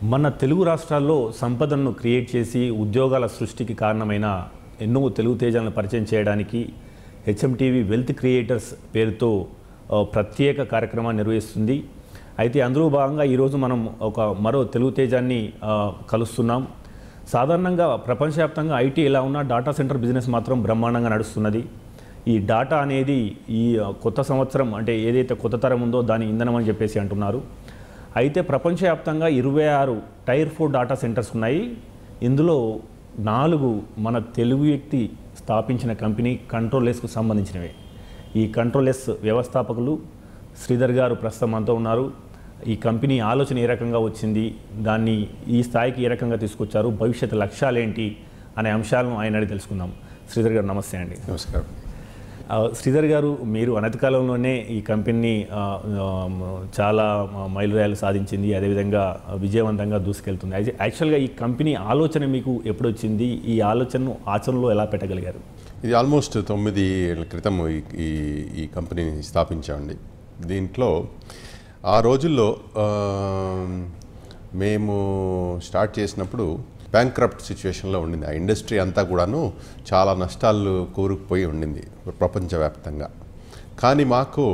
మన తెలుగు రాష్ట్రాల్లో సంపదను క్రియేట్ చేసి ఉద్యోగాల సృష్టికి కారణమైన ఎన్నో తెలుగు తేజాలను పరిచయం చేయడానికి హెచ్ఎంటీవీ వెల్త్ క్రియేటర్స్ పేరుతో ఆ, ప్రత్యేక కార్యక్రమాన్ని నిర్వహిస్తుంది అయితే అందులో భాగంగా ఈరోజు మనం ఒక మరో తెలుగు తేజాన్ని ఆ, కలుస్తున్నాం సాధారణంగా ప్రపంచవ్యాప్తంగా ఐటీ ఎలా ఉన్నా డాటా సెంటర్ బిజినెస్ మాత్రం బ్రహ్మాండంగా నడుస్తున్నది ఈ డాటా అనేది ఈ ఆ, కొత్త సంవత్సరం అంటే ఏదైతే కొత్త తరం ఉందో దాని ఇంధనం అని చెప్పేసి అంటున్నారు అయితే ప్రపంచవ్యాప్తంగా ఇరవై ఆరు టైర్ ఫోర్ డాటా సెంటర్స్ ఉన్నాయి ఇందులో నాలుగు మన తెలుగు వ్యక్తి స్థాపించిన కంపెనీ కంట్రోలెస్కు సంబంధించినవే ఈ కంట్రోలెస్ వ్యవస్థాపకులు శ్రీధర్ గారు ప్రస్తుతం మనతో ఉన్నారు ఈ కంపెనీ ఆలోచన ఏ రకంగా వచ్చింది దాన్ని ఈ స్థాయికి ఏ రకంగా తీసుకొచ్చారు భవిష్యత్ లక్ష్యాలేంటి అనే అంశాలను ఆయన అడిగి తెలుసుకుందాం శ్రీధర్ గారు నమస్తే అండి నమస్కారం ఆ, శ్రీధర్ గారు మీరు అనతి కాలంలోనే ఈ కంపెనీని ఆ, ఆ, చాలా మైలురాయాలు సాధించింది అదేవిధంగా విజయవంతంగా దూసుకెళ్తుంది అయితే యాక్చువల్గా ఈ కంపెనీ ఆలోచన మీకు ఎప్పుడు వచ్చింది ఈ ఆలోచనను ఆచరణలో ఎలా పెట్టగలిగారు ఇది ఆల్మోస్ట్ తొమ్మిది ఏళ్ల క్రితం ఈ ఈ ఈ కంపెనీని స్థాపించామండి దీంట్లో ఆ రోజుల్లో ఆ, మేము స్టార్ట్ చేసినప్పుడు బ్యాంక్రప్ట్ సిచ్యువేషన్లో ఉండింది ఆ ఇండస్ట్రీ అంతా కూడాను చాలా నష్టాలు కూరుకుపోయి ఉండింది ప్రపంచవ్యాప్తంగా కానీ మాకు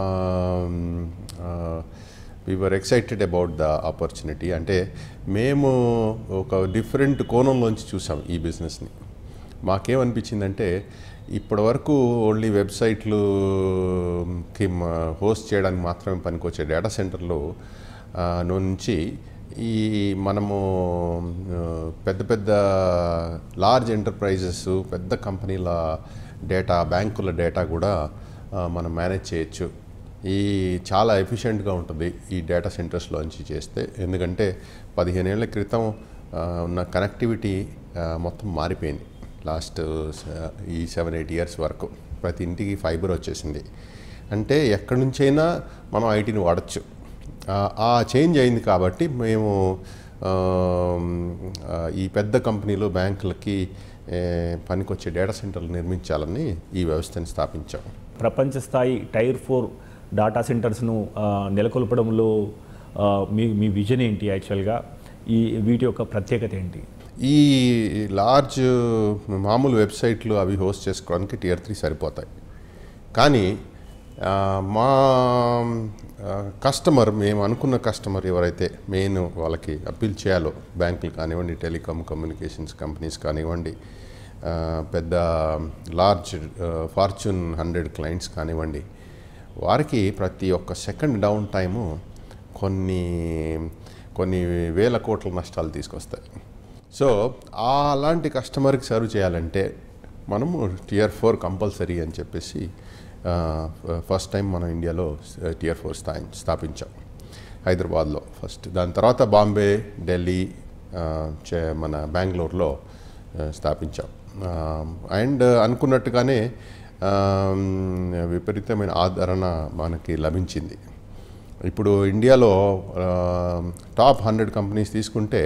were excited about the opportunity అంటే మేము ఒక డిఫరెంట్ కోణంలోంచి చూసాం ఈ బిజినెస్ని మాకేమనిపించిందంటే ఇప్పటి వరకు ఓన్లీ వెబ్సైట్లుకి హోస్ట్ చేయడానికి మాత్రమే పనికొచ్చే డేటా సెంటర్లు ఆ, నుంచి ఈ మనము ఆ, పెద్ద పెద్ద లార్జ్ ఎంటర్ప్రైజెస్ పెద్ద కంపెనీల డేటా బ్యాంకుల డేటా కూడా ఆ, మనం మేనేజ్ చేయొచ్చు ఈ చాలా ఎఫిషియెంట్గా ఉంటుంది ఈ డేటా సెంటర్స్లోంచి చేస్తే ఎందుకంటే పదిహేను ఏళ్ల క్రితం ఆ, ఉన్న కనెక్టివిటీ ఆ, మొత్తం మారిపోయింది లాస్ట్ స- ఈ సెవెన్ ఎయిట్ ఇయర్స్ వరకు ప్రతి ఇంటికి ఫైబర్ వచ్చేసింది అంటే ఎక్కడి నుంచైనా మనం ఐటీని వాడచ్చు ఆ- ఆ చేంజ్ అయింది కాబట్టి మేము ఆ, ఆ, ఈ పెద్ద కంపెనీలు బ్యాంకులకి ఏ, పనికొచ్చే డేటా సెంటర్లు నిర్మించాలని ఈ వ్యవస్థని స్థాపించాం ప్రపంచ స్థాయి టైర్ ఫోర్ డాటా సెంటర్స్ను ఆ, నెలకొల్పడంలో ఆ, మీ మీ విజన్ ఏంటి యాక్చువల్గా ఈ వీటి యొక్క ప్రత్యేకత ఏంటి ఈ లార్జ్ మామూలు వెబ్సైట్లు అవి హోస్ట్ చేసుకోవడానికి టియర్ త్రీ సరిపోతాయి కానీ ఆ, మా కస్టమర్ మేము అనుకున్న కస్టమర్ ఎవరైతే మెయిన్ వాళ్ళకి అప్పీల్ చేయాలో బ్యాంకులు కానివ్వండి టెలికామ్ కమ్యూనికేషన్స్ కంపెనీస్ కానివ్వండి ఆ, పెద్ద లార్జ్ ఫార్చ్యూన్ హండ్రెడ్ క్లయింట్స్ కానివ్వండి వారికి ప్రతి ఒక్క సెకండ్ డౌన్ టైము కొన్ని కొన్ని వేల కోట్ల నష్టాలు తీసుకొస్తాయి సో ఆ అలాంటి కస్టమర్కి సర్వ్ చేయాలంటే మనము టియర్ ఫోర్ కంపల్సరీ అని చెప్పేసి ఫస్ట్ టైం మనం ఇండియాలో టియర్ ఫోర్ స్థా స్థాపించాం హైదరాబాద్లో ఫస్ట్ దాని తర్వాత బాంబే ఢిల్లీ ఆ, చే- మన బెంగళూరులో ఆ, స్థాపించాం అండ్ అనుకున్నట్టుగానే ఆ, విపరీతమైన ఆదరణ మనకి లభించింది ఇప్పుడు ఇండియాలో ఆ, టాప్ హండ్రెడ్ కంపెనీస్ తీసుకుంటే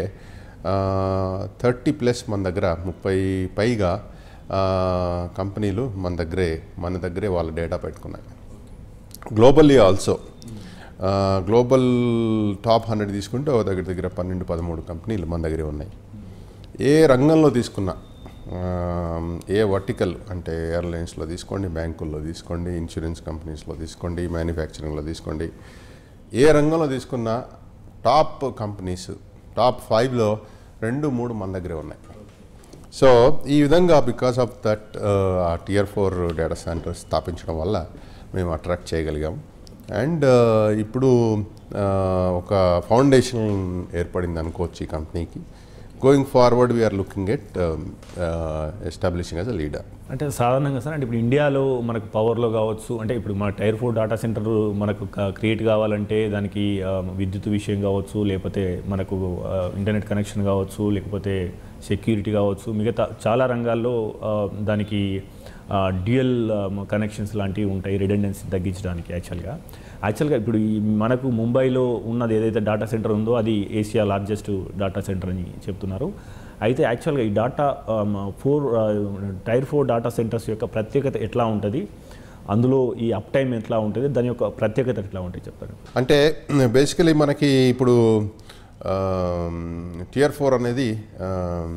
థర్టీ ప్లస్ మన దగ్గర ముప్పై పైగా ఆ, కంపెనీలు మన దగ్గరే మన దగ్గరే వాళ్ళ డేటా పెట్టుకున్నాయి globally also global top hundred తీసుకుంటే ఓ దగ్గర దగ్గర పన్నెండు పదమూడు కంపెనీలు మన దగ్గరే ఉన్నాయి ఏ రంగంలో తీసుకున్నా ఆ, ఏ వర్టికల్ అంటే ఎయిర్లైన్స్లో తీసుకోండి బ్యాంకుల్లో తీసుకోండి ఇన్సూరెన్స్ కంపెనీస్లో తీసుకోండి మ్యానుఫ్యాక్చరింగ్లో తీసుకోండి ఏ రంగంలో తీసుకున్నా టాప్ కంపెనీస్ టాప్ ఫైవ్లో రెండు మూడు మన దగ్గరే ఉన్నాయి సో ఈ విధంగా because of that tier four data centres స్థాపించడం వల్ల మేము అట్రాక్ట్ చేయగలిగాం అండ్ ఇప్పుడు uh, ఒక ఫౌండేషన్ ఏర్పడింది అనుకోవచ్చు ఈ కంపెనీకి going forward we're looking at establishing as a leader అంటే సాధారణంగా సార్ అంటే ఇప్పుడు ఇండియాలో మనకు పవర్లో కావచ్చు అంటే ఇప్పుడు మన టైర్ ఫోర్ డాటా సెంటర్ మనకు క్రియేట్ కావాలంటే దానికి ఆ, విద్యుత్ విషయం కావచ్చు లేకపోతే మనకు ఆ, ఇంటర్నెట్ కనెక్షన్ కావచ్చు లేకపోతే సెక్యూరిటీ కావచ్చు మిగతా చాలా రంగాల్లో ఆ, దానికి డ్యూయల్ కనెక్షన్స్ లాంటివి ఉంటాయి రిడెండెన్సీ తగ్గించడానికి యాక్చువల్గా యాక్చువల్గా ఇప్పుడు ఈ మనకు ముంబైలో ఉన్నది ఏదైతే డాటా సెంటర్ ఉందో అది ఏషియా లార్జెస్ట్ డాటా సెంటర్ అని చెప్తున్నారు అయితే యాక్చువల్గా ఈ data four tier four data centres యొక్క ప్రత్యేకత ఎట్లా ఉంటుంది అందులో ఈ అప్ టైం ఎట్లా ఉంటుంది దాని యొక్క ప్రత్యేకత ఎట్లా ఉంటాయి చెప్తారు అంటే బేసికలీ మనకి ఇప్పుడు టియర్ ఫోర్ అనేది ఆ,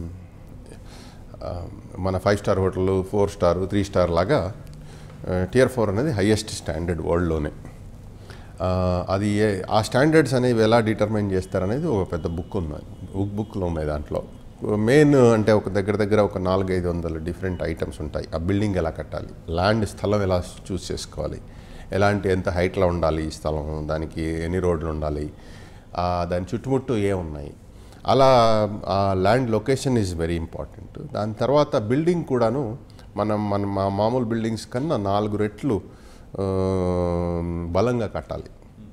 ఆ, మన five star hotel four star three star లాగా టియర్ ఫోర్ అనేది హయ్యెస్ట్ స్టాండర్డ్ వరల్డ్లోనే ఆ, అది ఏ- ఆ స్టాండర్డ్స్ అనేవి ఎలా డిటర్మైన్ చేస్తారనేది ఒక పెద్ద బుక్ ఉంది బుక్ బుక్లో ఉన్నాయి దాంట్లో మెయిన్ అంటే ఒక దగ్గర దగ్గర ఒక నాలుగైదు వందల డిఫరెంట్ ఐటమ్స్ ఉంటాయి ఆ బిల్డింగ్ ఎలా కట్టాలి ల్యాండ్ స్థలం ఎలా చూస్ చేసుకోవాలి ఎలాంటి ఎంత హైట్లో ఉండాలి ఈ స్థలం దానికి ఎన్ని రోడ్లు ఉండాలి ఆ, దాని చుట్టుముట్టు ఏ ఉన్నాయి అలా ఆ land location is very important దాని తర్వాత బిల్డింగ్ కూడాను మనం మన మా మామూలు బిల్డింగ్స్ కన్నా నాలుగు రెట్లు ఆ, బలంగా కట్టాలి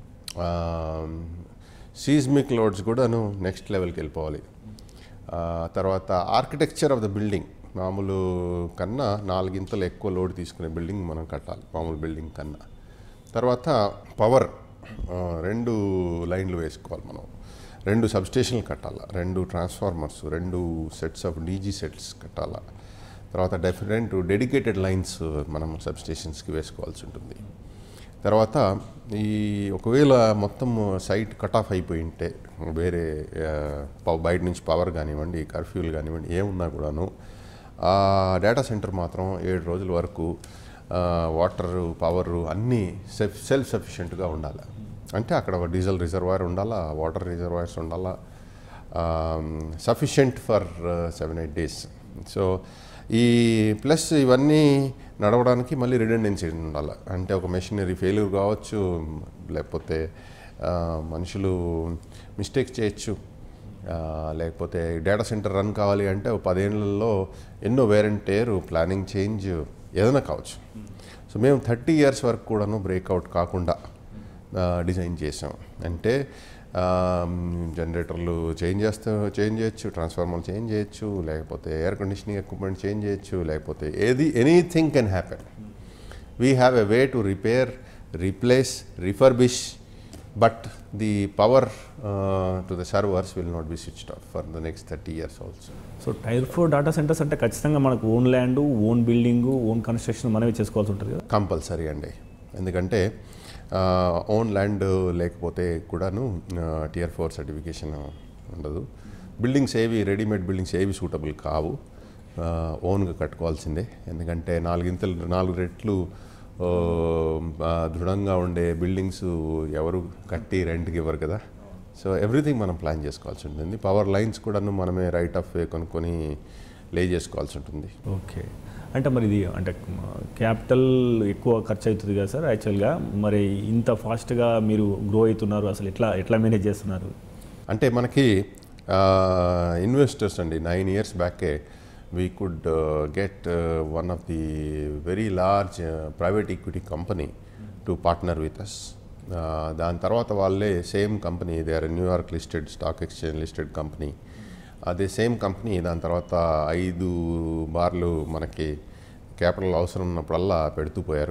సీజ్మిక్ లోడ్స్ కూడాను నెక్స్ట్ లెవెల్కి వెళ్ళిపోవాలి ఆ, తర్వాత ఆర్కిటెక్చర్ ఆఫ్ ద బిల్డింగ్ మామూలు కన్నా నాలుగింతలు ఎక్కువ లోడ్ తీసుకునే బిల్డింగ్ మనం కట్టాలి మామూలు బిల్డింగ్ కన్నా తర్వాత పవర్ రెండు లైన్లు వేసుకోవాలి మనం రెండు సబ్స్టేషన్లు కట్టాలా రెండు ట్రాన్స్ఫార్మర్స్ రెండు సెట్స్ ఆఫ్ డీజీ సెట్స్ కట్టాలా తర్వాత డిఫరెంట్ డెడికేటెడ్ లైన్స్ మనం సబ్స్టేషన్స్కి వేసుకోవాల్సి ఉంటుంది తర్వాత ఈ ఒకవేళ మొత్తం సైట్ కట్ ఆఫ్ అయిపోయి ఉంటే వేరే ఆ, పవ- బయట నుంచి పవర్ కానివ్వండి కర్ఫ్యూలు కానివ్వండి ఏమున్నా కూడాను ఆ డేటా సెంటర్ మాత్రం ఏడు రోజుల వరకు వాటర్ పవర్ అన్నీ సెల్ఫ్ సెల్ఫ్ సఫిషియెంట్గా ఉండాలి అంటే అక్కడ ఒక డీజిల్ రిజర్వాయర్ ఉండాలా వాటర్ రిజర్వాయర్స్ ఉండాలా sufficient for seven eight days so ఈ ప్లస్ ఇవన్నీ నడవడానికి మళ్ళీ రిడెండెన్సీ ఉండాలి అంటే ఒక మెషినరీ ఫెయిల్యూర్ కావచ్చు లేకపోతే ఆ, మనుషులు మిస్టేక్స్ చేయొచ్చు ఆ, లేకపోతే డేటా సెంటర్ రన్ కావాలి అంటే ఒక పదేళ్లలో ఎన్నో వేరెంటేరు ప్లానింగ్ చేంజ్ ఏదైనా కావచ్చు సో మేము థర్టీ ఇయర్స్ వరకు కూడాను బ్రేక్అవుట్ కాకుండా ఆ, డిజైన్ చేసాం అంటే ఆ, జనరేటర్లు చేంజ్ చేస్తే చేంజ్ చేయొచ్చు ట్రాన్స్ఫార్మర్లు చేంజ్ చేయొచ్చు లేకపోతే ఎయిర్ కండిషనింగ్ ఎక్విప్మెంట్ చేంజ్ చేయొచ్చు లేకపోతే ఏది anything can happen we have a way to repair replace refurbish but the power to the servers will not be switched off for the next thirty years also so tier four data centres అంటే ఖచ్చితంగా మనకు own land own building own construction మనమే చేసుకోవాల్సి ఉంటుంది కదా compulsory అండి ఎందుకంటే own land లేకపోతే కూడాను టియర్ ఫోర్ సర్టిఫికేషన్ ఉండదు బిల్డింగ్స్ ఏవి రెడీమేడ్ బిల్డింగ్స్ ఏవి సూటబుల్ కావు ఓన్గా కట్టుకోవాల్సిందే ఎందుకంటే నాలుగింతలు నాలుగు రెట్లు ఆ, ఆ, దృఢంగా ఉండే బిల్డింగ్స్ ఎవరు కట్టి రెంట్కి ఇవ్వరు కదా సో ఎవ్రీథింగ్ మనం ప్లాన్ చేసుకోవాల్సి ఉంటుంది పవర్ లైన్స్ కూడాను మనమే రైట్ ఆఫ్ వే కొనుక్కొని లే చేసుకోవాల్సి ఉంటుంది ఓకే అంటే మరి ఇది అంటే క్యాపిటల్ ఎక్కువ ఖర్చు అవుతుంది కదా సార్ యాక్చువల్గా మరి ఇంత ఫాస్ట్గా మీరు గ్రో అవుతున్నారు అసలు ఎట్లా ఎట్లా మేనేజ్ చేస్తున్నారు అంటే మనకి ఇన్వెస్టర్స్ అండి నైన్ ఇయర్స్ బ్యాకే we could get one of the very large private equity company to partner with us దాని తర్వాత వాళ్ళే same company they are New York listed stock exchange listed company అదే సేమ్ కంపెనీ దాని తర్వాత ఐదు బార్లు మనకి క్యాపిటల్ అవసరం ఉన్నప్పుడల్లా పెడుతూ పోయారు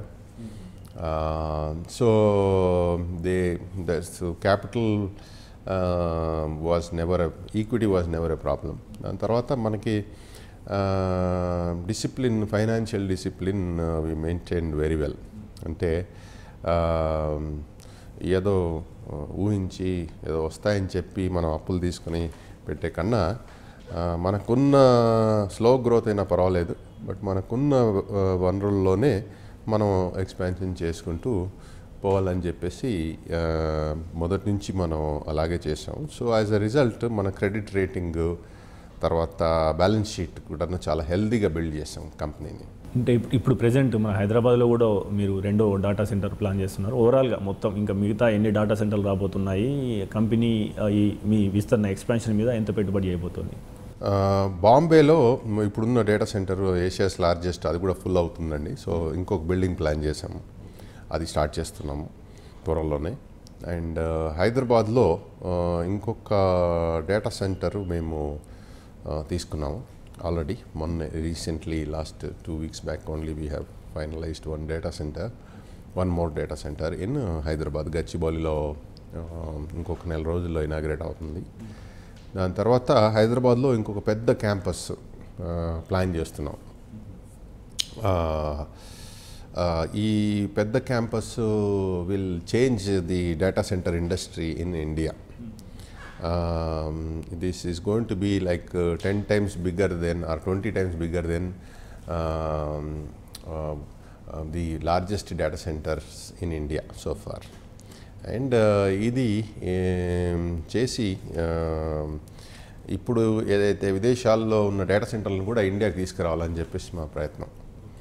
so they that's capital was never equity was never a problem దాని తర్వాత మనకి discipline financial discipline we maintain very well అంటే uh, ఏదో uh, ఊహించి ఏదో వస్తాయని చెప్పి మనం అప్పులు తీసుకొని పెట్టే కన్నా ఆ, మనకున్న స్లో గ్రోత్ అయినా పర్వాలేదు బట్ మనకున్న ఆ, వనరుల్లోనే మనం ఎక్స్పాన్షన్ చేసుకుంటూ పోవాలని చెప్పేసి ఆ, మొదటి నుంచి మనం అలాగే చేసాం సో యాజ్ అ రిజల్ట్ మన క్రెడిట్ రేటింగ్ తర్వాత బ్యాలెన్స్ షీట్ కూడా చాలా హెల్దీగా బిల్డ్ చేసాం కంపెనీని అంటే ఇప్- ఇప్పుడు ప్రజెంట్ మన హైదరాబాద్లో కూడా మీరు రెండో డేటా సెంటర్ ప్లాన్ చేస్తున్నారు ఓవరాల్గా మొత్తం ఇంకా మిగతా ఎన్ని డేటా సెంటర్లు రాబోతున్నాయి కంపెనీ ఆ, ఈ మీ విస్తరణ ఎక్స్పాన్షన్ మీద ఎంత పెట్టుబడి అయిపోతుంది ఆ, బాంబేలో మ- ఇప్పుడున్న డేటా సెంటర్ ఏషియాస్ లార్జెస్ట్ అది కూడా ఫుల్ అవుతుందండి సో ఇంకొక బిల్డింగ్ ప్లాన్ చేసాము అది స్టార్ట్ చేస్తున్నాము త్వరలోనే అండ్ హైదరాబాద్లో ఆ, ఇంకొక డేటా సెంటర్ మేము ఆ, తీసుకున్నాము ఆల్రెడీ మొన్న recently last two weeks back only we have finalised one data centre one more data centre in Hyderabad గచ్చిబౌలిలో ఆ, ఇంకొక నెల రోజుల్లో ఇనాగ్రేట్ అవుతుంది దాని తర్వాత హైదరాబాద్లో ఇంకొక పెద్ద క్యాంపస్ ఆ, ప్లాన్ చేస్తున్నాం ఆ, ఆ, ఈ పెద్ద campus will change the data centre industry in India um, this is going to be like uh, 10 times bigger than or 20 times bigger than um, uh, uh, the largest data centers in India so far. And ఇది ఏం, చేసి um, ఇప్పుడు ఏదైతే విదేశాల్లో ఉన్న data సెంటర్లను కూడా ఇండియాకి తీసుకురావాలని చెప్పేసి మా ప్రయత్నం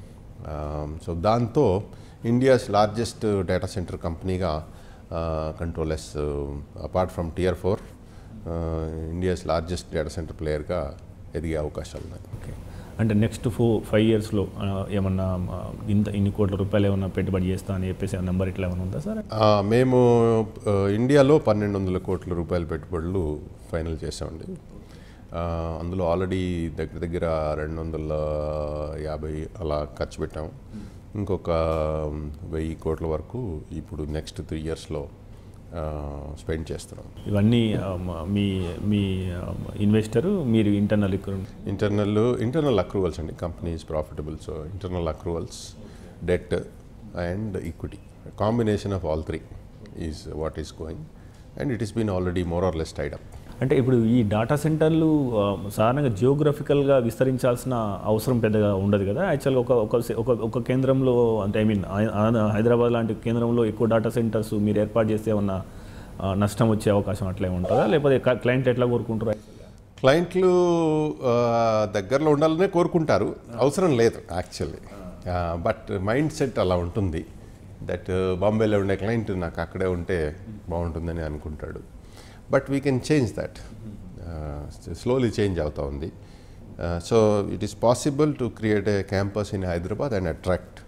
సో దాంతో ఇండియాస్ లార్జెస్ట్ డేటా సెంటర్ కంపెనీగా controls apart from tier four India's largest data centre ప్లేయర్గా ఎదిగే అవకాశాలు ఉన్నాయి ఓకే అంటే నెక్స్ట్ ఫోర్ ఫైవ్ ఇయర్స్లో ఏమన్నా ఆ, ఇంత ఇన్ని కోట్ల రూపాయలు ఏమన్నా పెట్టుబడి చేస్తా అని చెప్పేసి ఆ నెంబర్ ఇట్లా ఏమైనా ఉందా సార్ ఆ, మేము ఆ, ఇండియాలో పన్నెండు వందల కోట్ల రూపాయల పెట్టుబడులు ఫైనల్ చేసామండి ఆ, అందులో ఆల్రెడీ దగ్గర దగ్గర రెండు వందల యాభై అలా ఖర్చు పెట్టాము ఇంకొక వెయ్యి కోట్ల వరకు ఇప్పుడు నెక్స్ట్ త్రీ ఇయర్స్లో స్పెండ్ చేస్తున్నాం ఇవన్నీ ఆ, మ- మీ మీ ఇన్వెస్టరు మీరు ఇంటర్నల్ ఇంటర్నల్ ఇంటర్నల్ అక్రూవల్స్ అండి company is profitable so internal accruals debt and equity combination of all three is what is going and it is been already more or less tied up అంటే ఇప్పుడు ఈ data సెంటర్లు ఆ, సాధారణంగా జియోగ్రఫికల్గా విస్తరించాల్సిన అవసరం పెద్దగా ఉండదు కదా యాక్చువల్గా ఒక ఒక సె- ఒక ఒక కేంద్రంలో అంటే ఐ మీన్ హైదరాబాద్ లాంటి కేంద్రంలో ఎక్కువ డాటా సెంటర్స్ మీరు ఏర్పాటు చేస్తే ఏమన్నా ఆ, నష్టం వచ్చే అవకాశం అట్లే ఉంటుందా లేకపోతే క్లయింట్ ఎట్లా కోరుకుంటారు క్లయింట్లు ఆ, దగ్గరలో ఉండాలనే కోరుకుంటారు అవసరం లేదు యాక్చువల్లీ బట్ మైండ్ సెట్ అలా ఉంటుంది దట్ బాంబేలో ఉండే క్లయింట్ నాకు అక్కడే ఉంటే బాగుంటుందని అనుకుంటాడు but we can change that slowly change అవుతా ఉంది so it is possible to create a campus in Hyderabad and attract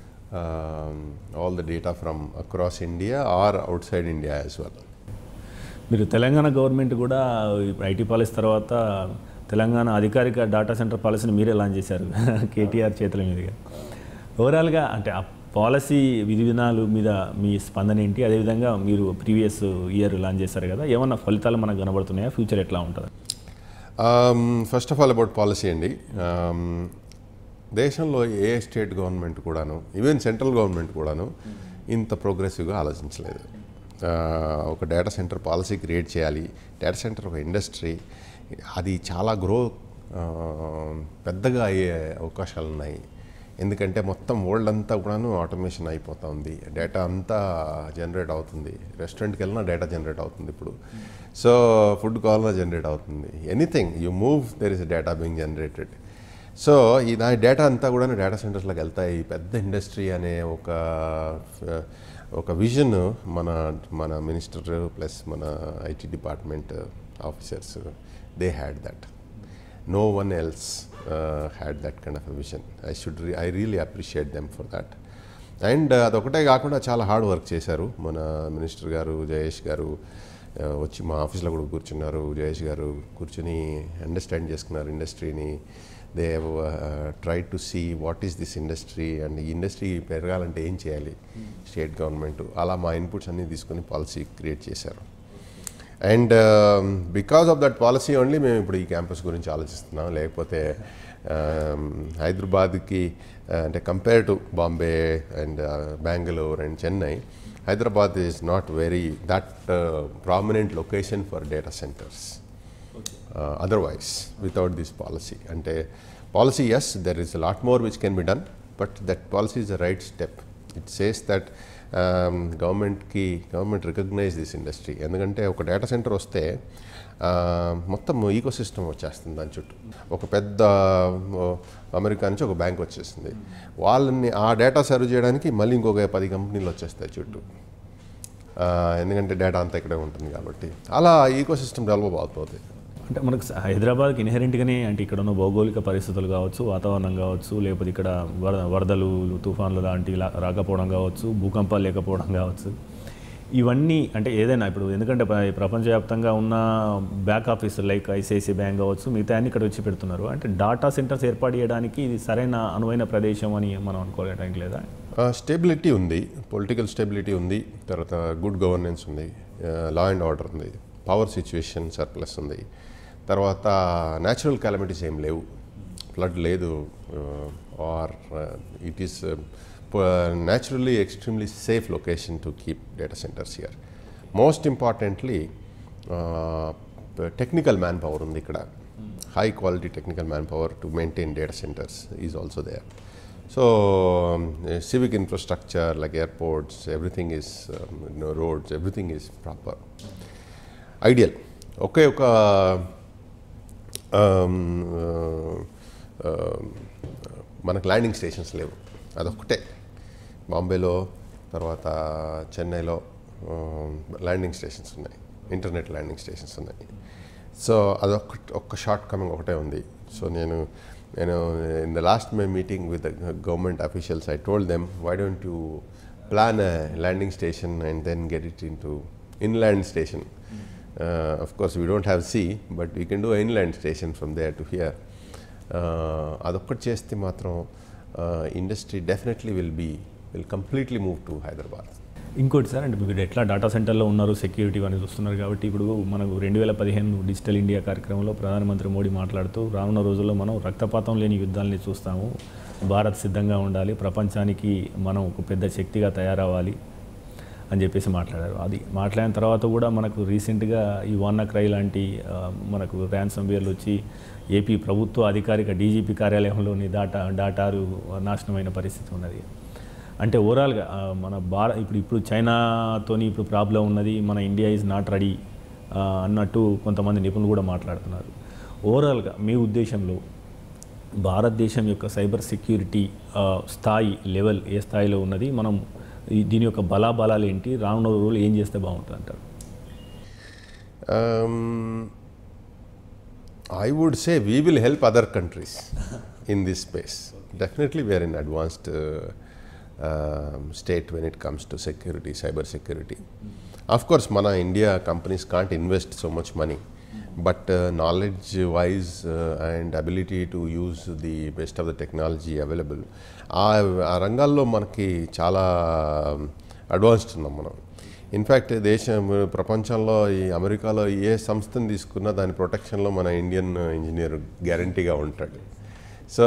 all the data from across India or outside India as well మీరు Telangana government కూడా IT policy తర్వాత తెలంగాణ అధికారిక data centre పాలసీని మీరే launch చేశారు కేటీఆర్ చేతుల మీదుగా ఓవరాల్గా అంటే ఆ పాలసీ విధి విధానాలు మీద మీ స్పందన ఏంటి అదేవిధంగా మీరు ప్రీవియస్ ఇయర్ లాంచ్ చేశారు కదా ఏమన్నా ఫలితాలు మనకు కనబడుతున్నాయా ఫ్యూచర్ ఎట్లా ఉంటుంది first of all about policy అండి Um, దేశంలో ఏ స్టేట్ గవర్నమెంట్ కూడాను ఈవెన్ సెంట్రల్ గవర్నమెంట్ కూడాను ఇంత ప్రోగ్రెసివ్గా ఆలోచించలేదు Uh, ఒక డేటా సెంటర్ పాలసీ క్రియేట్ చేయాలి డేటా సెంటర్ ఒక ఇండస్ట్రీ అది చాలా గ్రో పెద్దగా అయ్యే అవకాశాలు ఉన్నాయి ఎందుకంటే మొత్తం వరల్డ్ అంతా కూడాను ఆటోమేషన్ అయిపోతూ ఉంది డేటా అంతా జనరేట్ అవుతుంది రెస్టారెంట్కి వెళ్ళినా డేటా జనరేట్ అవుతుంది ఇప్పుడు సో ఫుడ్ కావాలన్నా జనరేట్ అవుతుంది anything you move there is data being generated so ఈ నా డేటా అంతా కూడా డేటా సెంటర్స్లోకి వెళ్తాయి పెద్ద ఇండస్ట్రీ అనే ఒక ఒక విజన్ మన మన మినిస్టర్ ప్లస్ మన IT department officers they had that no one else uh, had that kind of a vision. I should re- I really appreciate them for that. And అదొకటే కాకుండా చాలా హార్డ్ వర్క్ చేశారు మన minister గారు జయేష్ గారు uh, వచ్చి మా ఆఫీస్లో కూడా కూర్చున్నారు జయేష్ గారు కూర్చుని అండర్స్టాండ్ చేసుకున్నారు ఇండస్ట్రీని they try to see what is this industry and ఈ ఇండస్ట్రీ పెరగాలంటే ఏం చేయాలి స్టేట్ గవర్నమెంట్ అలా మా ఇన్పుట్స్ అన్నీ తీసుకొని పాలసీ క్రియేట్ చేశారు and because of that policy only మేము ఇప్పుడు ఈ క్యాంపస్ గురించి ఆలోచిస్తున్నాం లేకపోతే um, హైదరాబాద్కి uh, అంటే compare to Bombay and Bengaluru and Chennai Hyderabad is not very that prominent location for data centres otherwise without this policy అంటే policy is there is lot more which can be done but that policy is the right step it says that గవర్నమెంట్కి government recognise this industry ఎందుకంటే ఒక data centre వస్తే ఆ, మొత్తం eco system వచ్చేస్తుంది దాని చుట్టూ ఒక పెద్ద ఓ, అమెరికా నుంచి ఒక బ్యాంక్ వచ్చేస్తుంది వాళ్ళని ఆ డేటా సర్వ్ చేయడానికి మళ్ళీ ఇంకొక పది కంపెనీలు వచ్చేస్తాయి చుట్టూ ఆ, ఎందుకంటే డేటా అంతా ఇక్కడే ఉంటుంది కాబట్టి అలా ఈకో సిస్టమ్ డెవలప్ అవుతుంది అంటే మనకు స- హైదరాబాద్కి ఇన్హెరెంట్గానే అంటే ఇక్కడ ఉన్న భౌగోళిక పరిస్థితులు కావచ్చు వాతావరణం కావచ్చు లేకపోతే ఇక్కడ వర వరదలు తుఫాన్లు లాంటి లా- రాకపోవడం కావచ్చు భూకంపాలు లేకపోవడం కావచ్చు ఇవన్నీ అంటే ఏదైనా ఇప్పుడు ఎందుకంటే ప్ర- ప్రపంచవ్యాప్తంగా ఉన్న back office like ICIC Bank కావచ్చు మిగతా అన్ని ఇక్కడ వచ్చి పెడుతున్నారు అంటే డాటా సెంటర్స్ ఏర్పాటు చేయడానికి ఇది సరైన అనువైన ప్రదేశం అని మనం అనుకోవడానికి లేదా స్టెబిలిటీ ఉంది పొలిటికల్ స్టెబిలిటీ ఉంది తర్వాత గుడ్ గవర్నెన్స్ ఉంది లా అండ్ ఆర్డర్ ఉంది పవర్ సిచ్యువేషన్ సర్ప్లస్ ఉంది తర్వాత న్యాచురల్ క్యాలమిటీస్ ఏం లేవు ఫ్లడ్ లేదు or it is naturally extremely safe location to keep data centres here most importantly technical manpower ఉంది ఇక్కడ high quality technical manpower to maintain data centres is also there so civic infrastructure like airports everything is roads everything is proper ideal ఒకే ఒక um, uh, uh, మనకు landing stations లేవు అదొక్కటే బాంబేలో తర్వాత చెన్నైలో ల్యాండింగ్ స్టేషన్స్ ఉన్నాయి internet landing stations ఉన్నాయి సో అదొక్క ఒక్క షార్ట్ కమింగ్ ఒకటే ఉంది సో నేను నేను in the last my meeting with government officials I told them why don't you plan landing station and then get it into inland station of course we don't have sea but we can do an inland station from there to here uh, అదొక్కటి చేస్తే మాత్రం industry definitely will be will completely move to Hyderabad ఇంకోటి sir అంటే మీరు ఎట్లా data సెంటర్లో ఉన్నారు security అని చూస్తున్నారు కాబట్టి ఇప్పుడు మనకు రెండు వేల పదిహేను డిజిటల్ ఇండియా కార్యక్రమంలో ప్రధానమంత్రి మోడీ మాట్లాడుతూ రానున్న రోజుల్లో మనం రక్తపాతం లేని యుద్ధాలని చూస్తాము భారత్ సిద్ధంగా ఉండాలి ప్రపంచానికి మనం ఒక పెద్ద శక్తిగా తయారవ్వాలి అని చెప్పేసి మాట్లాడారు అది మాట్లాడిన తర్వాత కూడా మనకు రీసెంట్గా ఈ వాన్నా క్రై లాంటి ఆ, మనకు ర్యాన్సమ్ వేర్లు వచ్చి ఏపీ ప్రభుత్వ అధికారిక డీజీపీ కార్యాలయంలోని డాటా డాటాలు నాశనమైన పరిస్థితి ఉన్నది అంటే ఓవరాల్గా ఆ, మన భారత్ ఇప్పుడు ఇప్పుడు చైనాతోని ఇప్పుడు ప్రాబ్లం ఉన్నది మన ఇండియా ఈజ్ నాట్ రెడీ అన్నట్టు కొంతమంది నిపుణులు కూడా మాట్లాడుతున్నారు ఓవరాల్గా మీ ఉద్దేశంలో భారతదేశం యొక్క సైబర్ సెక్యూరిటీ ఆ, స్థాయి లెవెల్ ఏ స్థాయిలో ఉన్నది మనం ఈ- దీని యొక్క బలాబలాలు ఏంటి రానున్న రోజులు ఏం చేస్తే బాగుంటుంది అంటారు Um, I would say we will help other countries in this space. Definitely, we are in advanced uh, um, state when it comes to security, cyber security. Of course, mana India companies can't invest so much money, but uh, knowledge-wise uh, and ability to use the best of the technology available, ఆ ఆ రంగాల్లో మనకి చాలా advanced ఉన్నాం మనం in fact దేశం ప్రపంచంలో ఈ అమెరికాలో ఏ సంస్థను తీసుకున్నా దాని ప్రొటెక్షన్లో మన ఇండియన్ ఇంజనీర్ గ్యారంటీగా ఉంటాడు so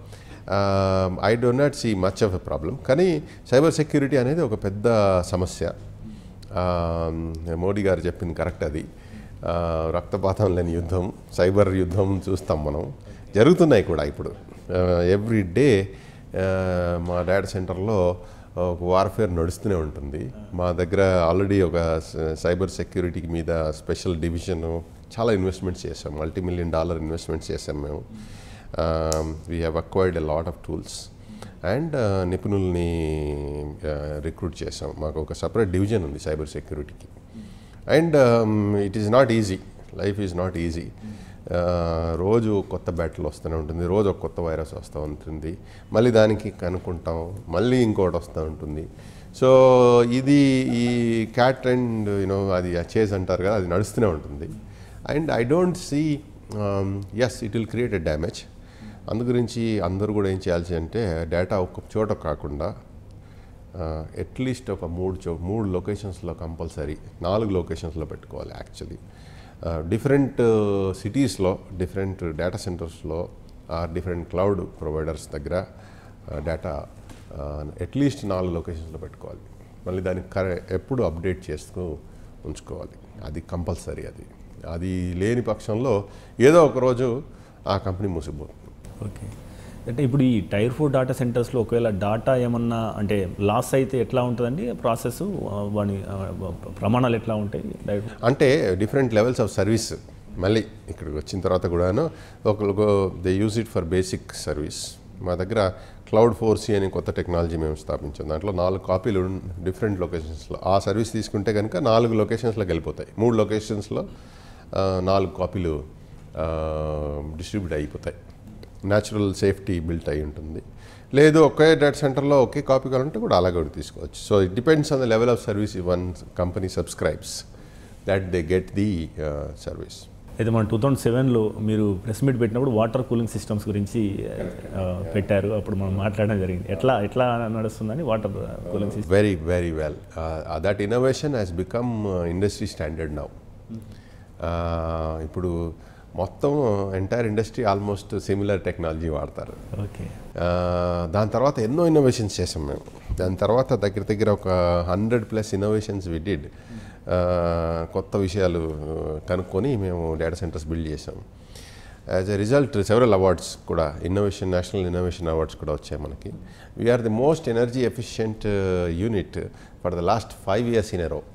I do not see much of a problem కానీ సైబర్ సెక్యూరిటీ అనేది ఒక పెద్ద సమస్య ఆ, మోడీ గారు చెప్పింది కరెక్ట్ అది ఆ, రక్తపాతం లేని యుద్ధం సైబర్ యుద్ధం చూస్తాం మనం జరుగుతున్నాయి కూడా ఇప్పుడు ఎవ్రీ డే మా డేటా సెంటర్లో ఒక వార్ఫేర్ నడుస్తూనే ఉంటుంది మా దగ్గర ఆల్రెడీ ఒక స- సైబర్ సెక్యూరిటీ మీద స్పెషల్ డివిజన్ చాలా ఇన్వెస్ట్మెంట్స్ చేసాం మల్టీ మిలియన్ డాలర్ ఇన్వెస్ట్మెంట్స్ చేసాం మేము we have acquired a lot of tools and నిపుణుల్ని రిక్రూట్ చేసాం మాకు ఒక సపరేట్ డివిజన్ ఉంది సైబర్ సెక్యూరిటీకి and it is not easy life is not easy రోజు కొత్త బ్యాటిల్ వస్తూనే ఉంటుంది రోజు ఒక కొత్త వైరస్ వస్తూ ఉంటుంది మళ్ళీ దానికి కనుక్కుంటాం మళ్ళీ ఇంకోటి వస్తూ ఉంటుంది సో ఇది ఈ క్యాట్ అండ్ యూనో అది చేజ్ అంటారు కదా అది నడుస్తూనే ఉంటుంది and I don't see as it will create a damage అందు గురించి అందరూ కూడా ఏం చేయాల్సి అంటే డేటా ఒక చోట కాకుండా అట్లీస్ట్ ఒక మూడు చో మూడు లొకేషన్స్లో కంపల్సరీ నాలుగు లొకేషన్స్లో పెట్టుకోవాలి యాక్చువల్లీ డిఫరెంట్ సిటీస్లో డిఫరెంట్ డేటా సెంటర్స్లో ఆర్ డిఫరెంట్ క్లౌడ్ ప్రొవైడర్స్ దగ్గర డేటా అట్లీస్ట్ నాలుగు లొకేషన్స్లో పెట్టుకోవాలి మళ్ళీ దానికి కరె ఎప్పుడు అప్డేట్ చేస్తూ ఉంచుకోవాలి అది కంపల్సరీ అది అది లేని పక్షంలో ఏదో ఒక రోజు ఆ కంపెనీ మూసిపోతుంది ఓకే అంటే ఇప్పుడు ఈ టైర్ ఫోర్ డాటా సెంటర్స్లో ఒకవేళ డాటా ఏమన్నా అంటే లాస్ అయితే ఎట్లా ఉంటుందండి ప్రాసెస్ వాని ఆ, ప్రమాణాలు ఎట్లా ఉంటాయి డైరెక్ట్ అంటే డిఫరెంట్ లెవెల్స్ ఆఫ్ సర్వీస్ మళ్ళీ ఇక్కడికి వచ్చిన తర్వాత కూడాను ఒకరికి they use it for basic service మా దగ్గర క్లౌడ్ ఫోర్సీ అని కొత్త టెక్నాలజీ మేము స్థాపించాం దాంట్లో నాలుగు కాపీలు డిఫరెంట్ లొకేషన్స్లో ఆ సర్వీస్ తీసుకుంటే కనుక నాలుగు లొకేషన్స్లోకి వెళ్ళిపోతాయి మూడు లొకేషన్స్లో ఆ, నాలుగు కాపీలు డిస్ట్రిబ్యూట్ అయిపోతాయి న్యాచురల్ సేఫ్టీ బిల్ట్ అయి ఉంటుంది లేదు ఒకే డేటా సెంటర్లో ఒకే కాపీ కావాలంటే కూడా అలాగే కూడా తీసుకోవచ్చు so it depends on the level of service one company subscribes that they get the service అయితే మన టూ థౌజండ్ సెవెన్లో మీరు ప్రెస్ మీట్ పెట్టినప్పుడు వాటర్ కూలింగ్ సిస్టమ్స్ గురించి ఆ, పెట్టారు అప్పుడు మనం మాట్లాడడం జరిగింది ఎట్లా ఎట్లా నడుస్తుందని water cooling system very very well that innovation has become industry standard now ఇప్పుడు మొత్తం entire industry almost similar technology వాడతారు ఓకే ఆ, దాని తర్వాత ఎన్నో ఇన్నోవేషన్స్ చేసాం మేము దాని తర్వాత దగ్గర దగ్గర ఒక hundred plus innovations we did ఆ, కొత్త విషయాలు కనుక్కొని మేము డేటా సెంటర్స్ బిల్డ్ చేసాం as a result several awards కూడా ఇన్నోవేషన్ నేషనల్ ఇన్నోవేషన్ అవార్డ్స్ కూడా వచ్చాయి మనకి we're the most energy efficient unit for the last five years in a row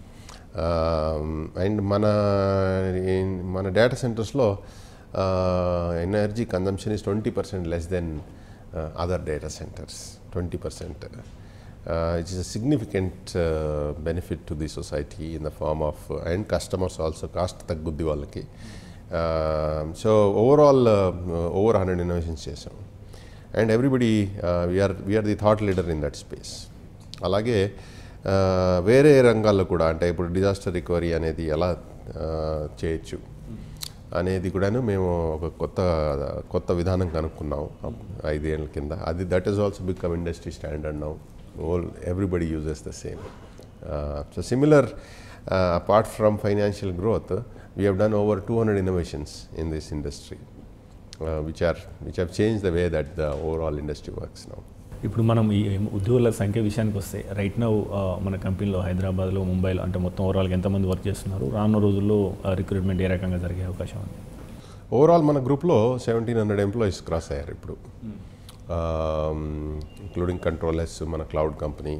and మన మన డేటా సెంటర్స్లో energy consumption is twenty percent less than other data centres twenty percent it is a significant benefit to the society in the form of and customers also cost తగ్గుద్ది వాళ్ళకి so overall over hundred innovations చేసాం and everybody we're we're the thought leader in that space అలాగే ఆ, వేరే రంగాల్లో కూడా అంటే ఇప్పుడు డిజాస్టర్ రికవరీ అనేది ఎలా ఆ, చేయొచ్చు అనేది కూడాను మేము ఒక కొత్త కొత్త విధానం కనుక్కున్నాం ఐదేళ్ళ కింద అది that is also become industry standard now all everybody uses the same so similar apart from financial growth we have done over two hundred innovations in this industry which are which have change the way that the overall industry works now ఇప్పుడు మనం ఈ ఉద్యోగుల సంఖ్య విషయానికి వస్తే right now మన కంపెనీలో హైదరాబాద్లో ముంబైలో అంటే మొత్తం ఓవరాల్గా ఎంతమంది వర్క్ చేస్తున్నారు రానున్న రోజుల్లో రిక్రూట్మెంట్ ఏ రకంగా జరిగే అవకాశం ఉంది ఓవరాల్ మన గ్రూప్లో సెవెంటీన్ హండ్రెడ్ ఎంప్లాయీస్ క్రాస్ అయ్యారు ఇప్పుడు ఇంక్లూడింగ్ కంట్రోలర్స్ మన క్లౌడ్ కంపెనీ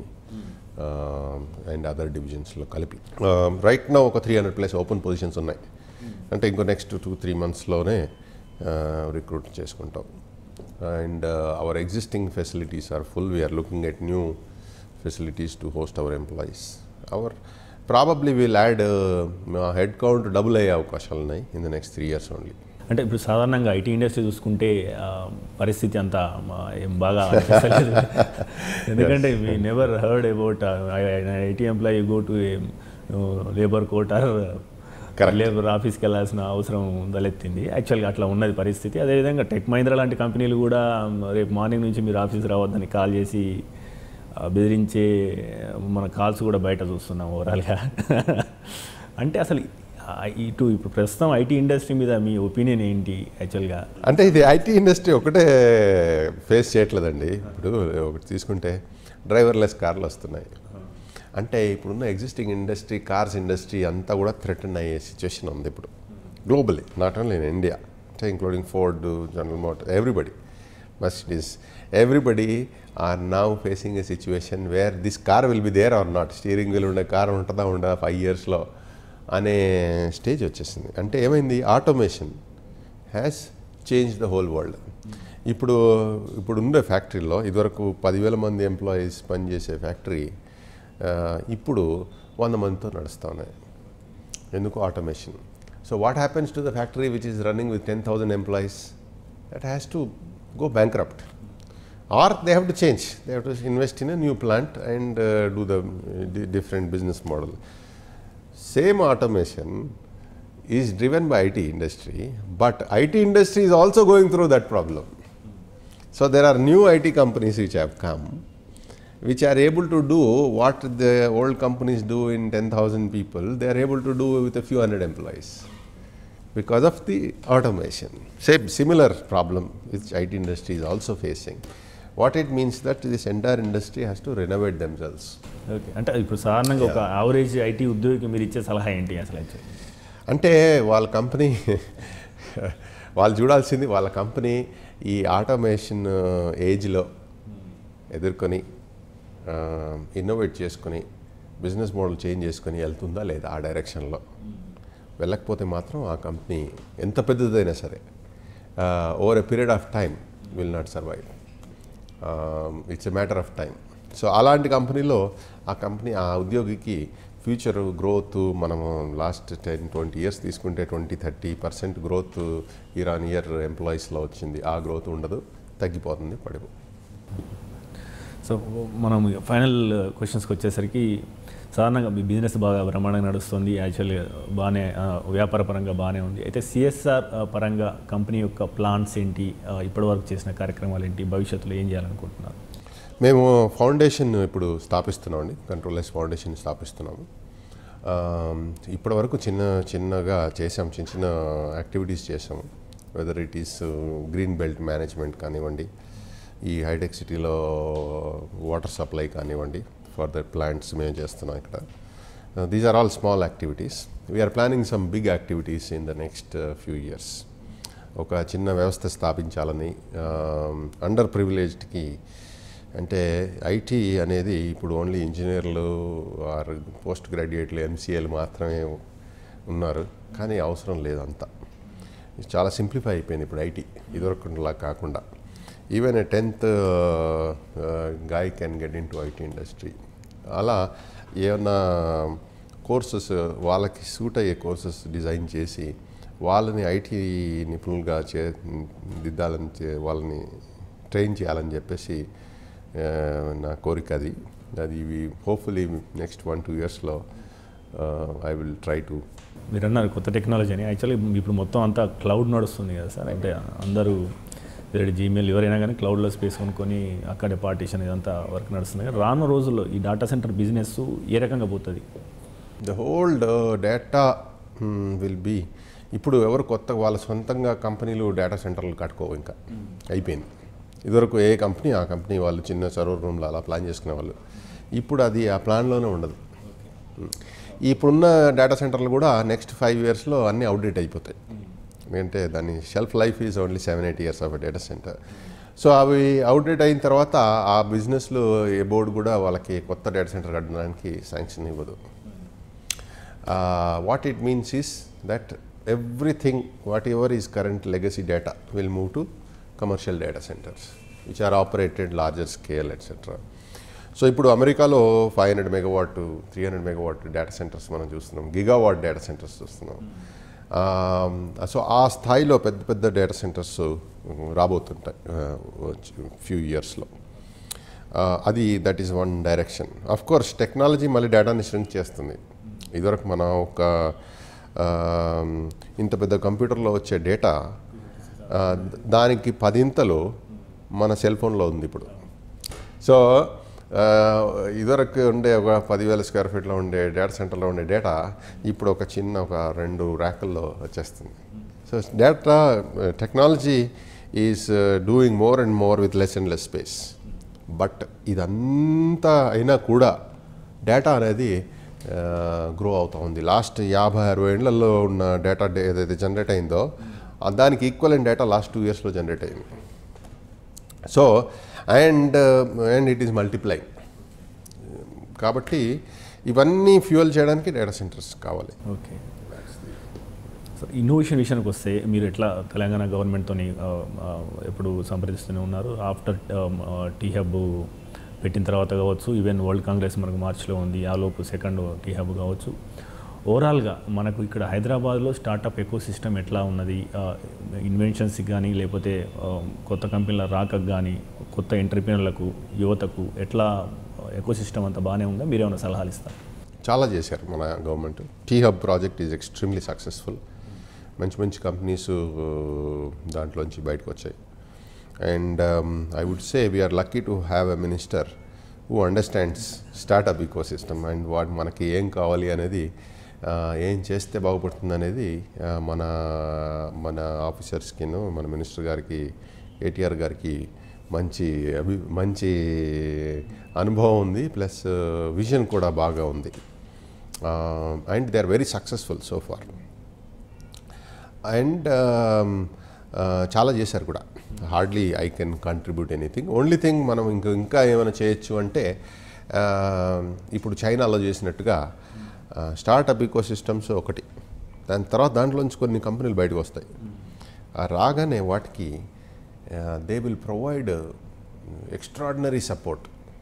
అండ్ అదర్ డివిజన్స్లో కలిపి రైట్ నా ఒక three hundred plus open positions ఉన్నాయి అంటే ఇంకో నెక్స్ట్ టూ త్రీ మంత్స్లోనే రిక్రూట్ చేసుకుంటాం and our existing facilities are full we're looking at new facilities to host our employees our probably will add head count double అయ్యే అవకాశాలు ఉన్నాయి in the next three years only అంటే ఇప్పుడు సాధారణంగా IT industry చూసుకుంటే ఆ, పరిస్థితి అంతా మా, ఏం బాగా అనిపిస్తలేదు. ఎందుకంటే మీ never heard about IT employee go to labour court or labour ఆఫీస్కి వెళ్ళాల్సిన అవసరం తలెత్తింది యాక్చువల్గా అట్లా ఉన్నది పరిస్థితి అదేవిధంగా టెక్ మహీంద్రా లాంటి కంపెనీలు కూడా రేపు మార్నింగ్ నుంచి మీరు ఆఫీస్ రావద్దని కాల్ చేసి ఆ, బెదిరించే మన కాల్స్ కూడా బయట చూస్తున్నాం ఓవరాల్గా అంటే అసలు ఆ, ఇటు ఇప్పుడు ప్రస్తుతం ఐటీ ఇండస్ట్రీ మీద మీ ఒపీనియన్ ఏంటి యాక్చువల్గా అంటే ఇది ఐటీ ఇండస్ట్రీ ఒకటే ఫేస్ చేయట్లేదండి ఇప్పుడు ఒకటి తీసుకుంటే డ్రైవర్లెస్ కార్లు వస్తున్నాయి అంటే ఇప్పుడున్న ఎగ్జిస్టింగ్ ఇండస్ట్రీ కార్స్ ఇండస్ట్రీ అంతా కూడా థ్రెటన్ అయ్యే సిచ్యువేషన్ ఉంది ఇప్పుడు globally not only in India అంటే including Ford General Motor everybody Mercedes everybody are now facing a situation where this car will be there or not steering wheel ఉండే car ఉంటుందా ఉండదా five ఇయర్స్లో అనే stage వచ్చేసింది అంటే ఏమైంది automation has change the whole world ఇప్పుడు ఇప్పుడు ఉండే ఫ్యాక్టరీలో ఇదివరకు పదివేల మంది ఎంప్లాయీస్ పనిచేసే ఫ్యాక్టరీ ఆ, ఇప్పుడు వంద మందితో నడుస్తూ ఉన్నాయి ఎందుకు automation so what happens to the factory which is running with ten thousand employees that has to go bankrupt or they have to change they have to invest in a new plant and do the different business model same automation is driven by IT industry, but IT industry is also going through that problem. So there are new IT companies which have come, which are able to do what the old companies do in 10,000 people, they are able to do with a few hundred employees because of the automation. Same similar problem which IT industry is also facing. What it means that this entire industry has to renovate themselves. Okay అంటే ఇప్పుడు సాధారణంగా ఒక average IT ఉద్యోగికి మీరు ఇచ్చే సలహా ఏంటి అసలు actually? అంటే వాళ్ళ కంపెనీ వాళ్ళు చూడాల్సింది వాళ్ళ కంపెనీ ఈ ఆటోమేషన్ ఏజ్లో ఎదుర్కొని ఇన్నోవేట్ చేసుకొని బిజినెస్ మోడల్ చేంజ్ చేసుకొని వెళ్తుందా లేదా ఆ డైరెక్షన్లో వెళ్ళకపోతే మాత్రం ఆ కంపెనీ ఎంత పెద్దదైనా సరే over a period of time will not survive it's a matter of time so అలాంటి కంపెనీలో ఆ కంపెనీ ఆ ఉద్యోగికి ఫ్యూచర్ గ్రోత్ మనము లాస్ట్ టెన్ ట్వంటీ ఇయర్స్ తీసుకుంటే twenty thirty percent growth year on year ఎంప్లాయీస్లో వచ్చింది ఆ గ్రోత్ ఉండదు తగ్గిపోతుంది పడిపో సో మనం ఫైనల్ క్వశ్చన్స్కి వచ్చేసరికి సాధారణంగా మీ బిజినెస్ బాగా బ్రహ్మాండంగా నడుస్తుంది యాక్చువల్గా బాగానే ఆ, వ్యాపార పరంగా బాగానే ఉంది అయితే సిఎస్ఆర్ పరంగా కంపెనీ యొక్క ప్లాన్స్ ఏంటి ఆ, ఇప్పటివరకు చేసిన కార్యక్రమాలు ఏంటి భవిష్యత్తులో ఏం చేయాలనుకుంటున్నారు మేము ఫౌండేషన్ ఇప్పుడు స్థాపిస్తున్నామండి కంట్రోల్లెస్ ఫౌండేషన్ స్థాపిస్తున్నాము ఆ, ఇప్పటివరకు చిన్న చిన్నగా చేసాం చిన్న చిన్న యాక్టివిటీస్ చేసాము whether it is green belt management కానివ్వండి ఈ హైటెక్ సిటీలో వాటర్ సప్లై కానివ్వండి ఫర్ ద ప్లాంట్స్ మేము చేస్తున్నాం ఇక్కడ these are all small activities we're planning some big activities in the next few years ఒక చిన్న వ్యవస్థ స్థాపించాలని అండర్ ప్రివిలేజ్డ్కి అంటే ఐటీ అనేది ఇప్పుడు ఓన్లీ ఇంజనీర్లు ఆర్ పోస్ట్ గ్రాడ్యుయేట్లు ఎంసీఏలు మాత్రమే ఉన్నారు కానీ అవసరం లేదు అంతా ఇది చాలా సింప్లిఫై అయిపోయింది ఇప్పుడు ఐటీ ఇదివరకులా కాకుండా even a tenth guy can get into IT industry అలా ఏమన్నా కోర్సెస్ వాళ్ళకి సూట్ అయ్యే కోర్సెస్ డిజైన్ చేసి వాళ్ళని ఐటీ నిపుణులుగా చే దిద్దాలని చే- వాళ్ళని ట్రైన్ చేయాలని చెప్పేసి ఆ, నా కోరిక అది అది హోప్ఫుల్లీ నెక్స్ట్ వన్ టూ ఇయర్స్లో ఐ విల్ ట్రై టు మీరు అన్నారు కొత్త టెక్నాలజీ అని యాక్చువల్లీ ఇప్పుడు మొత్తం అంతా క్లౌడ్ నడుస్తుంది కదా సార్ అంటే అందరూ వేరే జీమెయిల్ ఎవరైనా కానీ క్లౌడ్లో స్పేస్ కొనుక్కొని అక్కడే పార్టీషన్ ఇదంతా వర్క్ నడుస్తుంది కానీ రానున్న రోజుల్లో ఈ డేటా సెంటర్ బిజినెస్ ఏ రకంగా పోతుంది the hold data will be ఇప్పుడు ఎవరు కొత్త వాళ్ళ సొంతంగా కంపెనీలు డేటా సెంటర్లు కట్టుకోవు ఇంకా అయిపోయింది ఇదివరకు ఏ కంపెనీ ఆ కంపెనీ వాళ్ళు చిన్న సర్వర్ రూమ్లో అలా ప్లాన్ చేసుకునేవాళ్ళు ఇప్పుడు అది ఆ ప్లాన్లోనే ఉండదు Hmm. ఇప్పుడున్న డేటా సెంటర్లు కూడా నెక్స్ట్ ఫైవ్ ఇయర్స్లో అన్నీ అవుట్డేట్ అయిపోతాయి ఎందుకంటే దాని shelf life is only seven eight years of data centre so అవి అవుట్డేట్ అయిన తర్వాత ఆ బిజినెస్లో ఏ బోర్డు కూడా వాళ్ళకి కొత్త డేటా సెంటర్ కట్టడానికి శాంక్షన్ ఇవ్వదు uh, what it means is that everything whatever is current legacy data will move to commercial data centers which are operated larger scale etc so ఇప్పుడు అమెరికాలో five hundred megawatt three hundred megawatt data centres మనం చూస్తున్నాం gigawatt data centres చూస్తున్నాం so ఆ స్థాయిలో పెద్ద పెద్ద data centres రాబోతుంటాయి few ఇయర్స్లో అది that is one direction of course technology మళ్ళీ డేటాని ష్రింక్ చేస్తుంది ఇదివరకు మన ఒక ఆ, ఇంత పెద్ద కంప్యూటర్లో వచ్చే డేటా ఆ, దానికి పదింతలు మన సెల్ ఫోన్లో ఉంది ఇప్పుడు సో ఆ, ఇదివరకు ఉండే ఒక పదివేల స్క్వేర్ ఫీట్లో ఉండే డేటా సెంటర్లో ఉండే డేటా ఇప్పుడు ఒక చిన్న ఒక రెండు ర్యాకుల్లో వచ్చేస్తుంది so data technology is doing more and more with less and less space but ఇదంతా అయినా కూడా డేటా అనేది గ్రో అవుతూ ఉంది లాస్ట్ యాభై అరవై ఏళ్లలో ఉన్న డేటా డే- ఏదైతే జనరేట్ అయిందో ఆ దానికి ఈక్వల్ అయిన డేటా లాస్ట్ టూ ఇయర్స్లో జనరేట్ అయింది so and and it is multiply కాబట్టి ఇవన్నీ ఫ్యూయల్ చేయడానికి డేటా సెంటర్స్ కావాలి ఓకే సార్ ఇన్నోవేషన్ విషయానికి వస్తే మీరు ఎట్లా తెలంగాణ గవర్నమెంట్తో ఎప్పుడు సంప్రదిస్తూనే ఉన్నారు ఆఫ్టర్ టీ హబ్ పెట్టిన తర్వాత కావచ్చు ఈవెన్ వరల్డ్ కాంగ్రెస్ మనకు మార్చిలో ఉంది ఆ లోపు సెకండ్ టీ హబ్ కావచ్చు ఓవరాల్గా మనకు ఇక్కడ హైదరాబాద్లో స్టార్టప్ ఎకో సిస్టమ్ ఎట్లా ఉన్నది ఇన్వెన్షన్స్కి కానీ లేకపోతే ఆ, కొత్త కంపెనీల రాకకు కానీ కొత్త ఎంటర్ప్రీనర్లకు యువతకు ఎట్లా ఎకో సిస్టమ్ అంతా బాగానే ఉందా మీరేమైనా సలహాలు ఇస్తారు చాలా చేశారు మన government T hub project is extremely successful మంచి మంచి కంపెనీస్ దాంట్లోంచి బయటకు వచ్చాయి and I would say we're lucky to have a minister who understands startup ecosystem and what మనకి ఏం కావాలి అనేది ఆ, ఏం చేస్తే బాగుపడుతుంది అనేది ఆ, మన మన ఆఫీసర్స్కిను మన మినిస్టర్ గారికి ఏటీఆర్ గారికి మంచి అభి మంచి అనుభవం ఉంది ప్లస్ విజన్ కూడా బాగా ఉంది and they are very successful so far and చాలా చేశారు కూడా hardly I can contribute anything only thing మనం ఇంకా ఇంకా ఏమైనా చేయొచ్చు అంటే um, ఇప్పుడు చైనాలో చేసినట్టుగా స్టార్టప్ ఈకో సిస్టమ్స్ ఒకటి దాని తర్వాత దాంట్లోంచి కొన్ని కంపెనీలు బయటకు వస్తాయి ఆ రాగానే వాటికి they will provide extraordinary support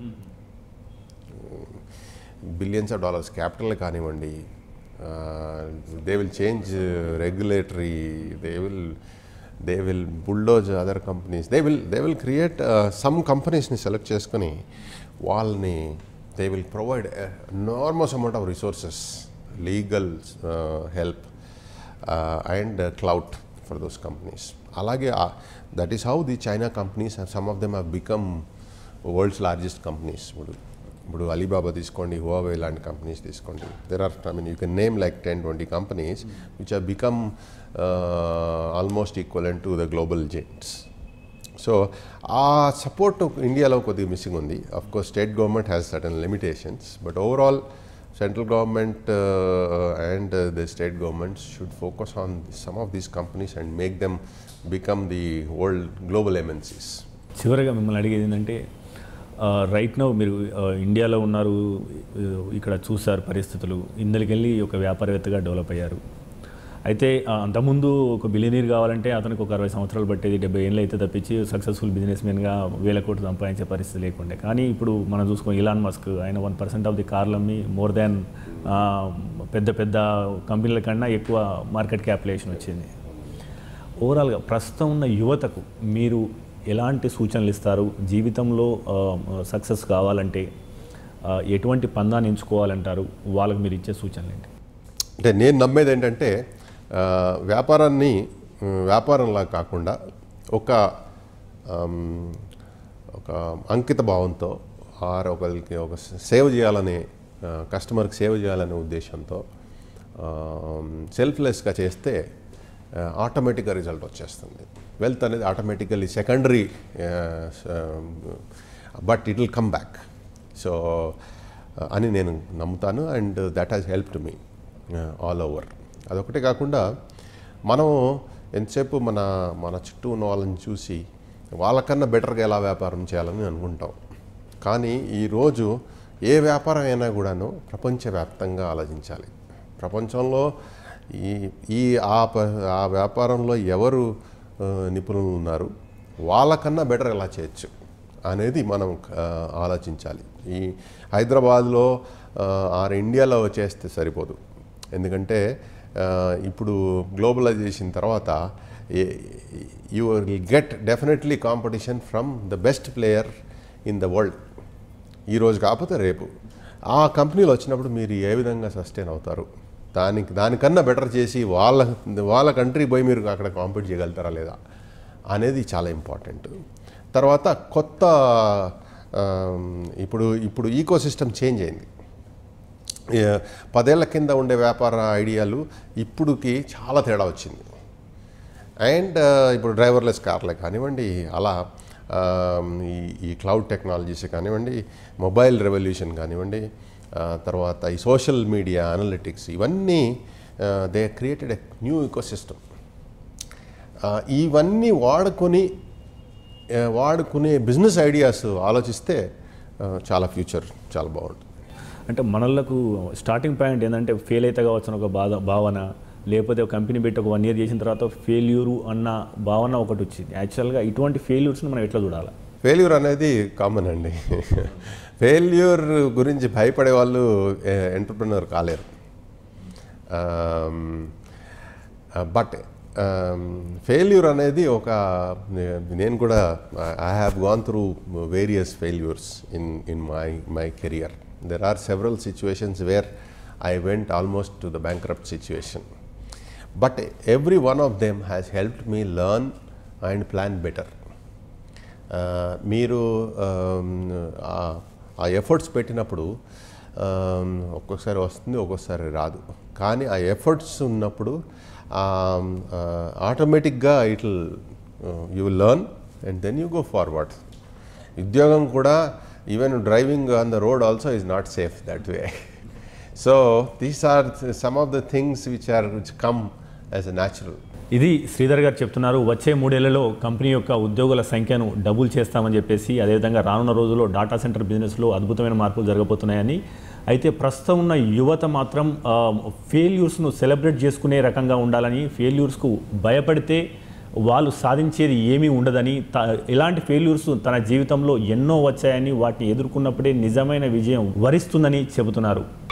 billions of dollars capital కానివ్వండి they will change regulatory they will they will bulldoze other companies they will they will create some కంపెనీస్ని సెలెక్ట్ చేసుకొని వాళ్ళని they will provide enormous amount of resources legal help and cloud for those companies అలాగే that is how the China companies some of them have become world's largest companies ఇప్పుడు ఇప్పుడు Alibaba తీసుకోండి Huawei లాంటి companies తీసుకోండి there are I mean you can name like ten twenty companies which are become almost equal to the global giants so ఆ support ఇండియాలో కొద్దిగా missing ఉంది of course state government has certain limitations but overall central government uh, and uh, the state governments should focus on some of these companies and make them become the world global MNCs. చివరిగా మిమ్మల్ని అడిగేది ఏంటంటే right now మీరు ఆ, ఇండియాలో ఉన్నారు ఆ, ఇక్కడ చూసారు పరిస్థితులు ఇందులోకెళ్ళి ఒక వ్యాపారవేత్తగా డెవలప్ అయ్యారు అయితే ఆ, అంతకుముందు ఒక బిలియనీర్ కావాలంటే అతనికి ఒక అరవై సంవత్సరాలు పట్టేది డెబ్బై ఏళ్ళు అయితే తప్పించి సక్సెస్ఫుల్ బిజినెస్ మెన్గా వేల కోట్లు సంపాదించే పరిస్థితి లేకుండే కానీ ఇప్పుడు మనం చూసుకో ఇలాన్ మస్క్ ఆయన వన్ పర్సెంట్ ఆఫ్ ది కార్లు అమ్మి మోర్ దాన్ పెద్ద పెద్ద కంపెనీల కన్నా ఎక్కువ మార్కెట్ క్యాపిటలేషన్ వచ్చింది ఓవరాల్గా ప్రస్తుతం ఉన్న యువతకు మీరు ఎలాంటి సూచనలు ఇస్తారు జీవితంలో సక్సెస్ కావాలంటే ఆ, ఎటువంటి పందాన్ని ఎంచుకోవాలంటారు వాళ్ళకి మీరు ఇచ్చే సూచనలు ఏంటి అంటే నేను నమ్మేది ఏంటంటే ఆ, వ్యాపారాన్ని ఆ, వ్యాపారంలా కాకుండా ఒక ఆమ్, ఒక అంకిత భావంతో ఆర్ ఒకరికి ఒక సేవ చేయాలనే ఆ, కస్టమర్కి సేవ చేయాలనే ఉద్దేశంతో సెల్ఫ్లెస్గా చేస్తే ఆటోమేటిక్గా రిజల్ట్ వచ్చేస్తుంది వెల్త్ అనేది automatically secondary but it will come back so అని నేను నమ్ముతాను and that has helped me all over అదొకటే కాకుండా మనం ఎంతసేపు మన మన చుట్టూ ఉన్న వాళ్ళని చూసి వాళ్ళకన్నా బెటర్గా ఎలా వ్యాపారం చేయాలని అనుకుంటాం కానీ ఈరోజు ఏ వ్యాపారం అయినా కూడాను ప్రపంచవ్యాప్తంగా ఆలోచించాలి ప్రపంచంలో ఈ ఈ ఆ ప- ఆ వ్యాపారంలో ఎవరు ఆ, నిపుణులు ఉన్నారు వాళ్ళకన్నా బెటర్ ఎలా చేయొచ్చు అనేది మనం ఆ, ఆలోచించాలి ఈ హైదరాబాద్లో ఆ, ఆర్ ఇండియాలో చేస్తే సరిపోదు ఎందుకంటే ఆ, ఇప్పుడు గ్లోబలైజేషన్ తర్వాత you will get definitely competition from the best player in the world ఈరోజు కాకపోతే రేపు ఆ కంపెనీలు వచ్చినప్పుడు మీరు ఏ విధంగా సస్టైన్ అవుతారు దానికి దానికన్నా బెటర్ చేసి వాళ్ళ వాళ్ళ కంట్రీ పోయి మీరు అక్కడ కాంపీట్ చేయగలుగుతారా లేదా అనేది చాలా ఇంపార్టెంట్ తర్వాత కొత్త ఆ, ఇప్పుడు ఇప్పుడు ఈకో సిస్టమ్ చేంజ్ అయింది ఏ, పదేళ్ల కింద ఉండే వ్యాపార ఐడియాలు ఇప్పుడుకి చాలా తేడా వచ్చింది అండ్ ఇప్పుడు డ్రైవర్లెస్ కార్లే కానివ్వండి అలా ఆ, ఈ ఈ క్లౌడ్ టెక్నాలజీస్ కానివ్వండి మొబైల్ రెవల్యూషన్ కానివ్వండి ఆ, తర్వాత ఈ సోషల్ మీడియా అనలిటిక్స్ ఇవన్నీ they created a new ecosystem ఇవన్నీ వాడుకొని ఆ, వాడుకునే బిజినెస్ ఐడియాస్ ఆలోచిస్తే ఆ, చాలా ఫ్యూచర్ చాలా బాగుంటుంది అంటే మనలకు స్టార్టింగ్ పాయింట్ ఏంటంటే ఫెయిల్ అయితే కావచ్చు అని ఒక బాధ భావన లేకపోతే ఒక కంపెనీ పెట్టి ఒక వన్ ఇయర్ చేసిన తర్వాత ఫెయిల్యూరు అన్న భావన ఒకటి వచ్చింది యాక్చువల్గా ఇటువంటి ఫెయిల్యూర్స్ని మనం ఎట్లా చూడాలి ఫెయిల్యూర్ అనేది కామన్ అండి ఫెయిల్యూర్ గురించి భయపడే వాళ్ళు ఎంటర్ప్రినర్ కాలేరు బట్ ఫెయిల్యూర్ అనేది ఒక నేను కూడా I have gone through various failures in in my my career there are several situations where I went almost to the bankrupt situation but every one of them has helped me learn and plan better ఆ, మీరు ఆమ్, ఆ- ఆ efforts పెట్టినప్పుడు ఆమ్, ఒక్కొక్కసారి వస్తుంది ఒక్కొక్కసారి రాదు కానీ ఆ ఎఫర్ట్స్ ఉన్నప్పుడు ఆటోమేటిక్గా it you will learn and then you go forward ఉద్యోగం కూడా even driving on the road also is not safe that way so these are some of the things which are which come as a natural ఇది శ్రీధర్ గారు చెప్తున్నారు వచ్చే మూడేళ్లలో company యొక్క ఉద్యోగుల సంఖ్యను డబుల్ చేస్తామని చెప్పేసి అదేవిధంగా రానున్న రోజుల్లో డాటా సెంటర్ బిజినెస్లో అద్భుతమైన మార్పులు జరగబోతున్నాయని అయితే ప్రస్తుతం ఉన్న యువత మాత్రం ఫెయిల్యూర్స్ను సెలబ్రేట్ చేసుకునే రకంగా ఉండాలని ఫెయిల్యూర్స్కు భయపడితే వాళ్ళు సాధించేది ఏమీ ఉండదని త ఇలాంటి ఫెయిల్యూర్స్ తన జీవితంలో ఎన్నో వచ్చాయని వాటిని ఎదుర్కొన్నప్పుడే నిజమైన విజయం వరిస్తుందని చెబుతున్నారు